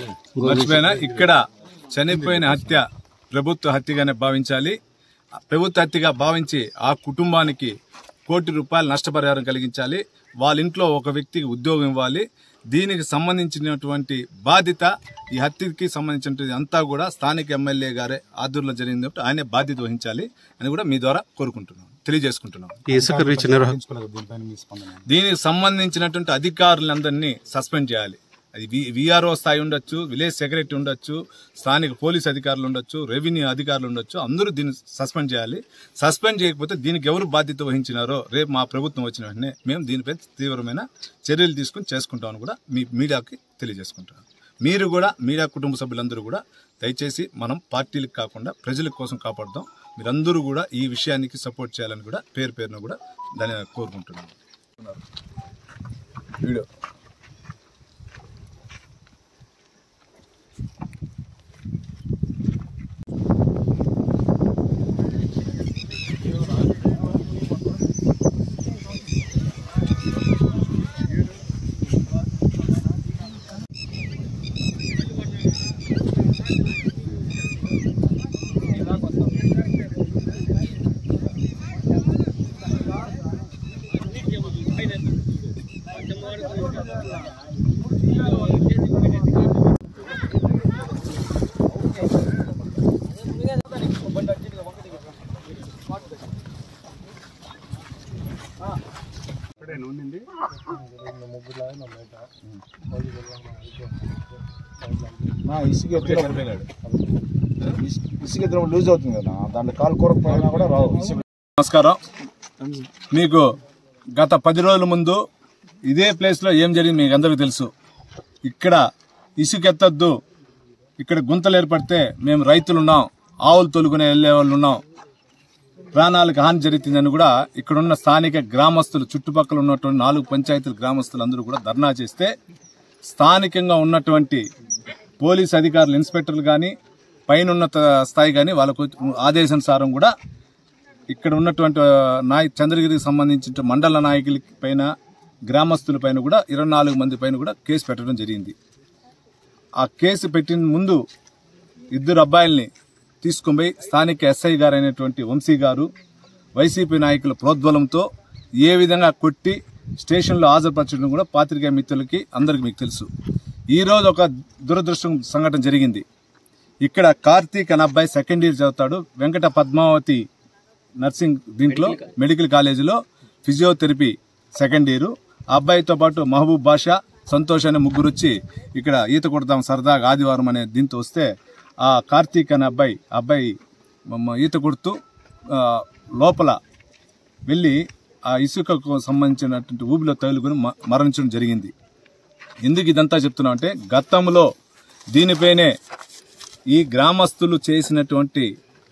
మర్చిపోయినా ఇక్కడ చనిపోయిన హత్య ప్రభుత్వ హత్యగానే భావించాలి ఆ ప్రభుత్వ హత్యగా భావించి ఆ కుటుంబానికి కోటి రూపాయలు నష్టపరిహారం కలిగించాలి వాళ్ళ ఇంట్లో ఒక వ్యక్తికి ఉద్యోగం ఇవ్వాలి దీనికి సంబంధించినటువంటి బాధ్యత ఈ హత్యకి సంబంధించినటువంటి అంతా కూడా స్థానిక ఎమ్మెల్యే గారే ఆధ్వర్యంలో జరిగింది కాబట్టి ఆయనే బాధ్యత వహించాలి అని కూడా మీ ద్వారా కోరుకుంటున్నాం తెలియజేసుకుంటున్నాం ఈ ఇసుక రీచ్ నిర్వహణ దీనికి సంబంధించినటువంటి అధికారులందరినీ సస్పెండ్ చేయాలి అది విఆర్ఓ స్థాయి ఉండొచ్చు విలేజ్ సెక్రటరీ ఉండొచ్చు స్థానిక పోలీస్ అధికారులు ఉండొచ్చు రెవెన్యూ అధికారులు ఉండొచ్చు అందరూ దీన్ని సస్పెండ్ చేయాలి సస్పెండ్ చేయకపోతే దీనికి ఎవరు బాధ్యత వహించినారో రేపు మా ప్రభుత్వం వచ్చిన వెంటనే మేము దీనిపై తీవ్రమైన చర్యలు తీసుకుని చేసుకుంటామని కూడా మీ మీడియాకి తెలియజేసుకుంటున్నాం మీరు కూడా మీడియా కుటుంబ సభ్యులందరూ కూడా దయచేసి మనం పార్టీలకు కాకుండా ప్రజల కోసం కాపాడుదాం మీరందరూ కూడా ఈ విషయానికి సపోర్ట్ చేయాలని కూడా పేరు పేరున కూడా దాన్ని కోరుకుంటున్నాను వీడియో నా ఇసుక ఎత్తున ఇసుక- ఇసుక ఎత్తున లూజ్ అవుతుంది కదా దాంట్లో కాలు కూరకపోయినా కూడా రావు ఇసుక నమస్కారం మీకు గత పది రోజుల ముందు ఇదే ప్లేస్ లో ఏం జరిగింది మీకు అందరికీ తెలుసు ఇక్కడ ఇసుక ఎత్తద్దు ఇక్కడ గుంతలు ఏర్పడితే మేము రైతులు ఉన్నాం ఆవులు తొలుకునే వెళ్లే వాళ్ళు ఉన్నాం ప్రాణాలకు హాని జరుగుతుందని కూడా ఇక్కడున్న స్థానిక గ్రామస్తులు చుట్టుపక్కల ఉన్నటువంటి నాలుగు పంచాయతీల గ్రామస్తులు అందరూ కూడా ధర్నా చేస్తే స్థానికంగా ఉన్నటువంటి పోలీస్ అధికారులు ఇన్స్పెక్టర్లు కానీ పైన ఉన్నత స్థాయి కానీ వాళ్ళకు ఆదేశానుసారం కూడా ఇక్కడ ఉన్నటువంటి ఆ, నాయ చంద్రగిరికి సంబంధించిన మండల నాయకుల పైన గ్రామస్తుల పైన కూడా ఇరవై నాలుగు మంది పైన కూడా కేసు పెట్టడం జరిగింది ఆ కేసు పెట్టిన ముందు ఇద్దరు అబ్బాయిల్ని తీసుకొని పోయి స్థానిక ఎస్ఐ గారు అయినటువంటి వంశీ గారు వైసీపీ నాయకుల ప్రోద్బలంతో ఏ విధంగా కొట్టి స్టేషన్లో హాజరుపరచడం కూడా పాత్రికేయ మిత్రులకి అందరికీ మీకు తెలుసు ఈ రోజు ఒక దురదృష్టం సంఘటన జరిగింది ఇక్కడ కార్తీక్ అనే అబ్బాయి సెకండ్ ఇయర్ చదువుతాడు వెంకట పద్మావతి నర్సింగ్ దీంట్లో మెడికల్ కాలేజీలో ఫిజియోథెరపీ సెకండ్ ఇయర్ ఆ అబ్బాయితో పాటు మహబూబ్ బాషా సంతోష్ అనే ముగ్గురు వచ్చి ఇక్కడ ఈత కొడదాం సరదాగా ఆదివారం అనే దీంతో వస్తే ఆ కార్తీక్ అనే అబ్బాయి ఆ అబ్బాయి మ- ఈత కొడుతూ ఆ, లోపల వెళ్ళి ఆ ఇసుకకు సంబంధించినటువంటి ఊబిలో తగులుకుని మ- మరణించడం జరిగింది ఎందుకు ఇదంతా చెప్తున్నా అంటే గతంలో దీనిపైనే ఈ గ్రామస్తులు చేసినటువంటి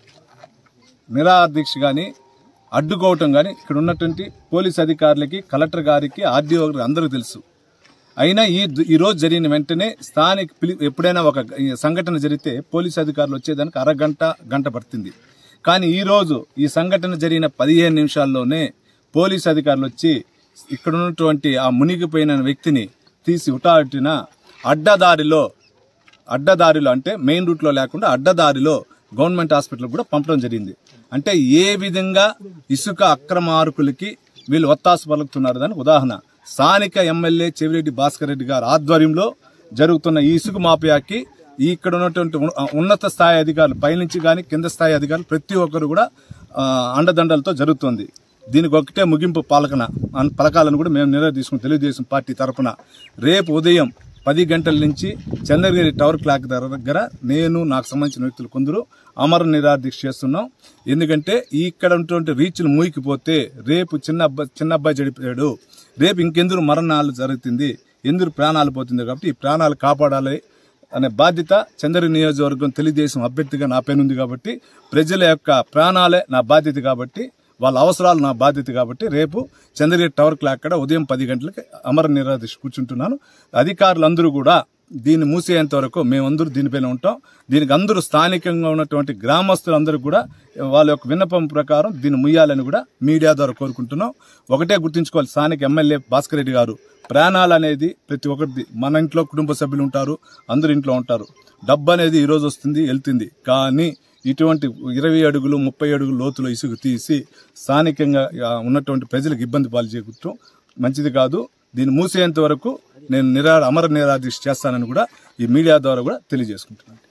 నిరాదీక్ష కానీ అడ్డుకోవటం కానీ ఇక్కడ ఉన్నటువంటి పోలీస్ అధికారులకి కలెక్టర్ గారికి ఆర్డీఓ గారికి అందరికీ తెలుసు అయినా ఈ ఈ రోజు జరిగిన వెంటనే స్థానిక పిలి ఎప్పుడైనా ఒక ఈ సంఘటన జరిగితే పోలీస్ అధికారులు వచ్చేదానికి అరగంట గంట పడుతుంది కానీ ఈ రోజు ఈ సంఘటన జరిగిన పదిహేను నిమిషాల్లోనే పోలీస్ అధికారులు వచ్చి ఇక్కడ ఉన్నటువంటి ఆ మునిగిపోయిన వ్యక్తిని తీసి ఉటాటిన అడ్డదారిలో అడ్డదారిలో అంటే మెయిన్ రూట్లో లేకుండా అడ్డదారిలో గవర్నమెంట్ హాస్పిటల్ కూడా పంపడం జరిగింది అంటే ఏ విధంగా ఇసుక అక్రమార్కులకి వీళ్ళు ఒత్తాసు పలుకుతున్నారు దానికి ఉదాహరణ స్థానిక ఎమ్మెల్యే చెవిరెడ్డి భాస్కర్ రెడ్డి గారి ఆధ్వర్యంలో జరుగుతున్న ఈ ఇసుక మాఫియాకి ఈ ఇక్కడ ఉన్నటువంటి ఉన్- ఉన్నత స్థాయి అధికారులు పైనుంచి కానీ కింద స్థాయి అధికారులు ప్రతి ఒక్కరు కూడా ఆ, అండదండలతో జరుగుతుంది దీనికి ఒకటే ముగింపు పాలకన అన్- పలకాలను కూడా మేము నిర్ణయం తీసుకుని తెలుగుదేశం పార్టీ తరఫున రేపు ఉదయం పది గంటల నుంచి చంద్రగిరి టవర్ క్లాక్ దగ్గర నేను నాకు సంబంధించిన వ్యక్తులు కొందరు అమర నిరాదీక్ష చేస్తున్నాం ఎందుకంటే ఇక్కడ ఉన్నటువంటి రీచ్లు మూయికిపోతే రేపు చిన్న అబ్బాయి చిన్న అబ్బాయి చెడిపోయాడు రేపు ఇంకెందుకు మరణాలు జరుగుతుంది ఎందుకు ప్రాణాలు పోతుంది కాబట్టి ఈ ప్రాణాలు కాపాడాలి అనే బాధ్యత చంద్రగిరి నియోజకవర్గం తెలుగుదేశం అభ్యర్థిగా నా పైన ఉంది కాబట్టి ప్రజల యొక్క ప్రాణాలే నా బాధ్యత కాబట్టి వాళ్ళ అవసరాలు నా బాధ్యత కాబట్టి రేపు చంద్రగిరి టవర్ క్లాక్ అక్కడ ఉదయం పది గంటలకి అమర నిరాదీక్ష కూర్చుంటున్నాను అధికారులందరూ కూడా దీన్ని మూసేంత వరకు మేమందరూ దీనిపైన ఉంటాం దీనికి అందరూ స్థానికంగా ఉన్నటువంటి గ్రామస్తులందరూ కూడా వాళ్ళ యొక్క విన్నపం ప్రకారం దీన్ని ముయ్యాలని కూడా మీడియా ద్వారా కోరుకుంటున్నాం ఒకటే గుర్తుంచుకోవాలి స్థానిక ఎమ్మెల్యే భాస్కర్ రెడ్డి గారు ప్రాణాలు అనేది ప్రతి ఒక్కటి మన ఇంట్లో కుటుంబ సభ్యులు ఉంటారు అందరు ఇంట్లో ఉంటారు డబ్బు అనేది ఈ రోజు వస్తుంది వెళ్తుంది కానీ ఇటువంటి ఇరవై అడుగులు ముప్పై అడుగులు లోతులో ఇసుక తీసి స్థానికంగా ఆ, ఉన్నటువంటి ప్రజలకు ఇబ్బంది పాలు చేయకూడటం మంచిది కాదు దీన్ని మూసేంత వరకు నేను నిరా అమర నిరాదీక్ష చేస్తానని కూడా ఈ మీడియా ద్వారా కూడా తెలియజేసుకుంటున్నాను